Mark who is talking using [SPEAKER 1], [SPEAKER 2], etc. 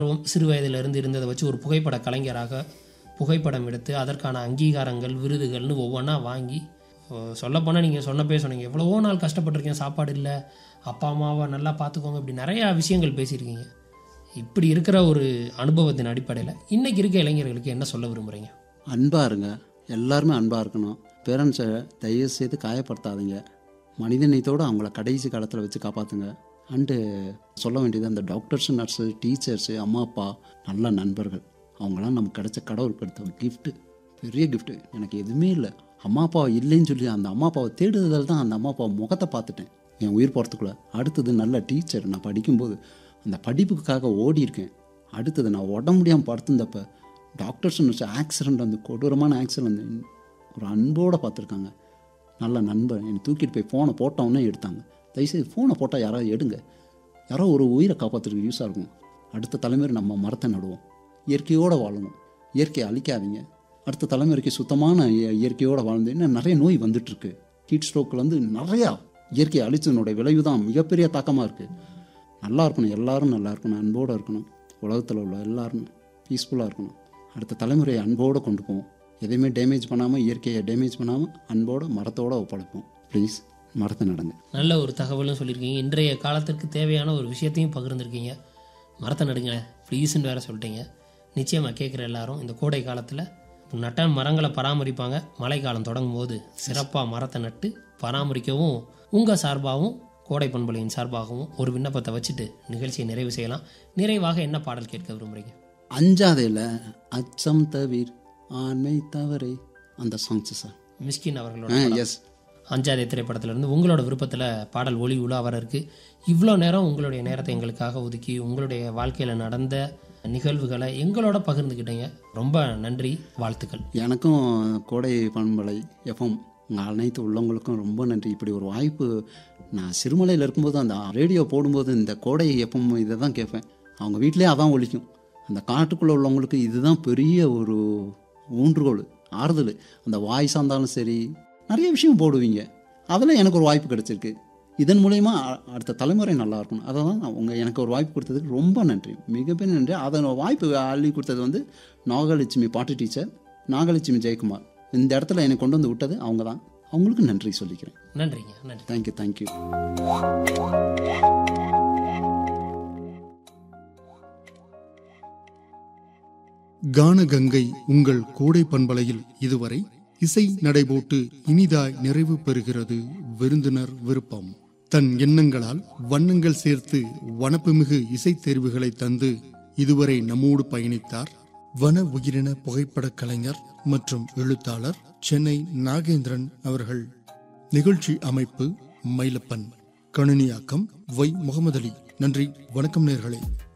[SPEAKER 1] ஆர்வம் சிறு வயதிலிருந்து இருந்ததை வச்சு ஒரு புகைப்பட கலைஞராக புகைப்படம் எடுத்து அதற்கான அங்கீகாரங்கள் விருதுகள்னு ஒவ்வொன்றா வாங்கி சொல்லப்போனால் நீங்கள் சொன்னப்பே சொன்னீங்க எவ்வளவோ நாள் கஷ்டப்பட்டிருக்கேன் சாப்பாடு இல்லை அப்பா அம்மாவை நல்லா பார்த்துக்கோங்க இப்படி நிறையா விஷயங்கள் பேசியிருக்கீங்க இப்படி இருக்கிற ஒரு அனுபவத்தின் அடிப்படையில் இன்னைக்கு இருக்க இளைஞர்களுக்கு என்ன சொல்ல விரும்புகிறீங்க
[SPEAKER 2] அன்பாக இருங்க எல்லாருமே அன்பாக இருக்கணும் பேரண்ட்ஸை தயவு செய்து காயப்படுத்தாதீங்க மனிதநேயத்தோடு அவங்கள கடைசி காலத்தில் வச்சு காப்பாற்றுங்க அண்டு சொல்ல வேண்டியது அந்த டாக்டர்ஸ் நர்ஸு டீச்சர்ஸு அம்மா அப்பா நல்ல நண்பர்கள் அவங்களாம் நமக்கு கிடைச்ச கடவுள் கொடுத்த கிஃப்ட்டு பெரிய கிஃப்ட்டு எனக்கு எதுவுமே இல்லை அம்மா அப்பா இல்லைன்னு சொல்லி அந்த அம்மா அப்பாவை தேடுதல் தான் அந்த அம்மா அப்பா முகத்தை பார்த்துட்டேன் என் உயிர் போகிறதுக்குள்ள அடுத்தது நல்ல டீச்சர் நான் படிக்கும்போது அந்த படிப்புக்காக ஓடி இருக்கேன் அடுத்தது நான் உடம்பு முடியாமல் படுத்திருந்தப்ப டாக்டர்ஸ் நர்ஸ் ஆக்சிடெண்ட் வந்து கொடூரமான ஆக்சிடெண்ட் ஒரு அன்போடு பார்த்துருக்காங்க நல்ல நண்பன் என்னை தூக்கிட்டு போய் ஃபோனை போட்டவொன்னே எடுத்தாங்க தயவுசெய்து ஃபோனை போட்டால் யாராவது எடுங்க யாரோ ஒரு உயிரை காப்பாற்றுறதுக்கு யூஸாக இருக்கும் அடுத்த தலைமுறை நம்ம மரத்தை நடுவோம் இயற்கையோடு வாழணும் இயற்கையை அழிக்காதீங்க அடுத்த தலைமுறைக்கு சுத்தமான இய- இயற்கையோடு வாழ்ந்து இன்னும் நிறைய நோய் வந்துட்டுருக்கு ஹீட் ஸ்ட்ரோக்கில் வந்து நிறையா இயற்கையை அழிச்சதனுடைய விளைவு தான் மிகப்பெரிய தாக்கமாக இருக்குது நல்லா இருக்கணும் எல்லாரும் நல்லா இருக்கணும் அன்போடு இருக்கணும் உலகத்தில் உள்ள எல்லாரும் பீஸ்ஃபுல்லாக இருக்கணும் அடுத்த தலைமுறையை அன்போடு கொண்டு போவோம் எதையுமே டேமேஜ் பண்ணாமல் இயற்கையை டேமேஜ் பண்ணாமல் அன்போடு மரத்தோடு ஒப்படைப்போம் ப்ளீஸ் மரத்தை நடங்க
[SPEAKER 1] நல்ல ஒரு தகவலும் சொல்லியிருக்கீங்க இன்றைய காலத்திற்கு தேவையான ஒரு விஷயத்தையும் பகிர்ந்திருக்கீங்க மரத்தை நடுங்க ப்ளீஸ்ன்னு வேற சொல்லிட்டீங்க நிச்சயமாக கேட்குற எல்லாரும் இந்த கோடை காலத்தில் நட்ட மரங்களை பராமரிப்பாங்க மழைக்காலம் தொடங்கும் போது சிறப்பாக மரத்தை நட்டு பராமரிக்கவும் உங்கள் சார்பாகவும் கோடை பண்பலையின் சார்பாகவும் ஒரு விண்ணப்பத்தை வச்சுட்டு நிகழ்ச்சியை நிறைவு செய்யலாம் நிறைவாக என்ன பாடல் கேட்க விரும்புகிறீங்க
[SPEAKER 2] அஞ்சாதையில் அச்சம் தவிர் ஆண்மை தவறை அந்த சாங்ஸ் சார்
[SPEAKER 1] மிஸ்கின் அவர்களோட
[SPEAKER 2] ஆ
[SPEAKER 1] படம்.
[SPEAKER 2] எஸ்
[SPEAKER 1] அஞ்சாதே திரைப்படத்திலிருந்து உங்களோட விருப்பத்தில் பாடல் ஒளி உலா வர இருக்கு இவ்வளோ நேரம் உங்களுடைய நேரத்தை எங்களுக்காக ஒதுக்கி உங்களுடைய வாழ்க்கையில் நடந்த நிகழ்வுகளை எங்களோட பகிர்ந்துக்கிட்டீங்க ரொம்ப நன்றி வாழ்த்துக்கள்
[SPEAKER 2] எனக்கும் கோடை பண்பலை எஃப்எம் உங்கள் அனைத்து உள்ளவங்களுக்கும் ரொம்ப நன்றி இப்படி ஒரு வாய்ப்பு நான் சிறுமலையில் இருக்கும்போது அந்த ரேடியோ போடும்போது இந்த கோடை எஃப்எம் இதை தான் கேட்பேன் அவங்க வீட்டிலே அதான் ஒலிக்கும் அந்த காட்டுக்குள்ளே உள்ளவங்களுக்கு இதுதான் பெரிய ஒரு ஊன்றுகோல் ஆறுதல் அந்த வாய்ஸாக இருந்தாலும் சரி நிறைய விஷயம் போடுவீங்க அதில் எனக்கு ஒரு வாய்ப்பு கிடைச்சிருக்கு இதன் மூலயமா அ- அடுத்த தலைமுறை நல்லா இருக்கணும் அதை தான் நான் உங்கள் எனக்கு ஒரு வாய்ப்பு கொடுத்ததுக்கு ரொம்ப நன்றி மிகப்பெரிய நன்றி அதை வாய்ப்பு அள்ளி கொடுத்தது வந்து நாகலட்சுமி பாட்டு டீச்சர் நாகலட்சுமி ஜெயக்குமார் இந்த இடத்துல என்னை கொண்டு வந்து விட்டது அவங்க தான் அவங்களுக்கு நன்றி சொல்லிக்கிறேன்
[SPEAKER 1] நன்றிங்க நன்றி
[SPEAKER 2] தேங்க்யூ தேங்க்யூ
[SPEAKER 3] கானகங்கை உங்கள் கோடை பண்பலையில் இதுவரை இசை நடைபோட்டு இனிதாய் நிறைவு பெறுகிறது விருந்தினர் விருப்பம் தன் எண்ணங்களால் வண்ணங்கள் சேர்த்து வனப்புமிகு இசைத் தேர்வுகளை தந்து இதுவரை நம்மோடு பயணித்தார் வன உயிரின புகைப்படக் கலைஞர் மற்றும் எழுத்தாளர் சென்னை நாகேந்திரன் அவர்கள் நிகழ்ச்சி அமைப்பு மயிலப்பன் கணினியாக்கம் வை முகமது அலி நன்றி வணக்கம் நேர்களே